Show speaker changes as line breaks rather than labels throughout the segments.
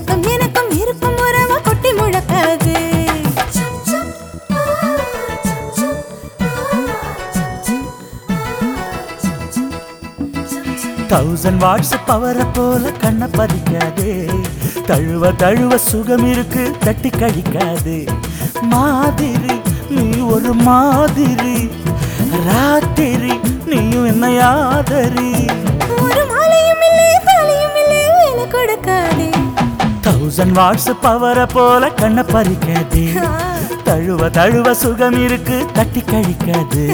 உனக்கும் எனக்கும் இருக்கும் உறவ கொட்டி முழக்காது
தௌசண்ட் வாட்ஸ் பவரை போல கண்ணை பறிக்காதே தழுவ தழுவ சுகம் இருக்கு தட்டி கழிக்காது மாதிரி நீ ஒரு மாதிரி ராத்திரி நீயும் என்ன யாதரி
ஒரு மாலையும் இல்லை தாலியும் இல்லை வேலை கொடுக்காதே
தௌசண்ட் வாட்ஸ் பவரை போல கண்ணை பறிக்காதே தழுவ தழுவ சுகம் இருக்கு தட்டி கழிக்காது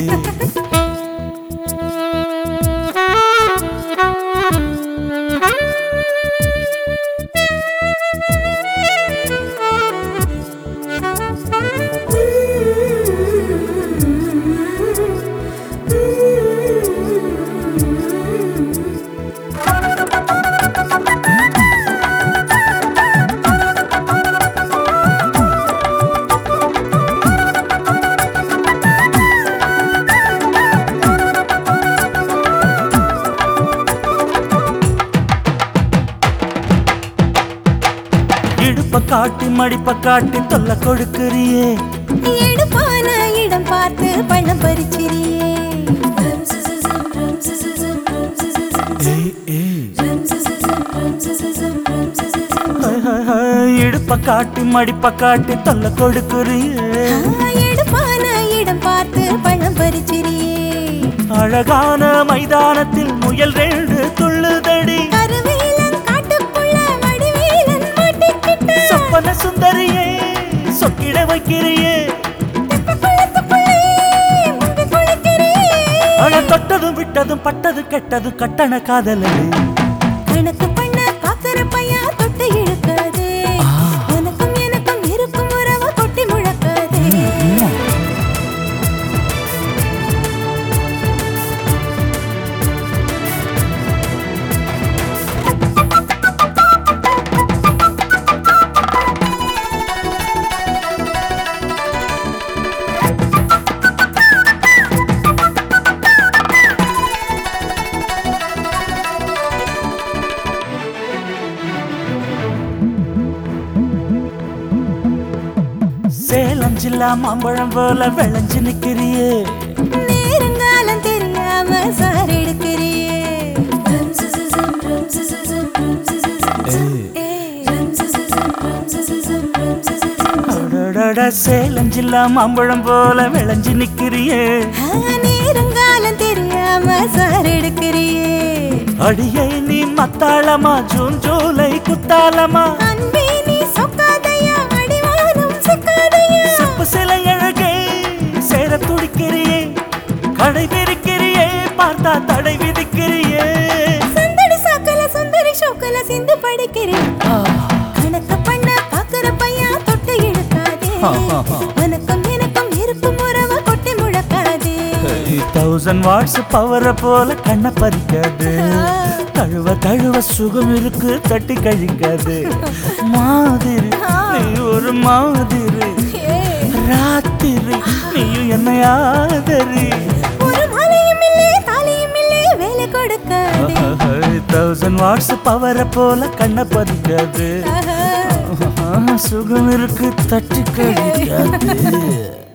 இடுப்ப காட்டி மடிப்ப காட்டி தொல்லை கொடுக்குறியே
எடுப்பான இடம் பார்த்து பழம் பறிச்சிரியே
ஏய், ஏய். High, high, high. இடுப்ப காட்டி மடிப்ப காட்டி தொல்லை கொடுக்குறியே
எடுப்பான இடம் பார்த்து பழம் பறிச்சிரியே
அழகான மைதானத்தில் முயல் ரெண்டு துள்ளுதடி
கருவேலன் காட்டுக்குள்ள வடிவேலன் மாட்டிக்கிட்ட
சொப்பன சுந்தரியே சொக்கிட வைக்கிறியே
குளத்துக்குள்ளே முங்கி குளிக்கிறியே
அழ தொட்டதும் விட்டதும் பட்டது கெட்டது கட்டண காதலடி
கணக்கு பண்ண பாக்குற பையன் தொட்டு இழுக்காது உனக்கும் எனக்கும் இருக்கும் உறவ கொட்டி முழக்காது
சேலம் ஜில்லா மாம்பழம் போல விளைஞ்சு நிக்கிறியே
நேரங்காலம் தெரியாம சார் எடுக்கிறியே
அடடட சேலம் ஜில்லா மாம்பழம் போல விளைஞ்சு நிக்கிறியே
நேரங்காலம் தெரியாம சார் எடுக்கிறியே
அடியை நீ மத்தாளமா ஜூன் ஜூலை குத்தாலமா
அன்பே நீ சொக்காதையா அடிவானம் சிக்காதையா
சிப்பு சிலை அழகே சேர துடிக்கிறியே கடை விரிக்கிறியே பார்த்தா தடை விதிக்கிறியே
சந்தடி சாக்கல சுந்தரி ஷோக்கல சிந்து படிக்கிறேன் கணக்கு பண்ண பாக்குற பையன் தொட்டு இழுக்காதே உனக்கும் எனக்கும் இருக்கும் உறவ கொட்டி முழக்காதே
தௌசண்ட் வாட்ஸ் பவரை போல கண்ணை பறிக்காது தழுவ தழுவ சுகம் இருக்கு தட்டி கழிக்காது மாதிரி நீ ஒரு மாதிரி ராத்திரி நீயும் என்ன ஆதரி
ஒரு மாலையும் இல்லை தாலியும் இல்லை வேலை கொடுக்காதே
தௌசண்ட் வாட்ஸ் பவரை போல கண்ணை பறிக்காது சுகம் இருக்கு தட்டி கழிக்காது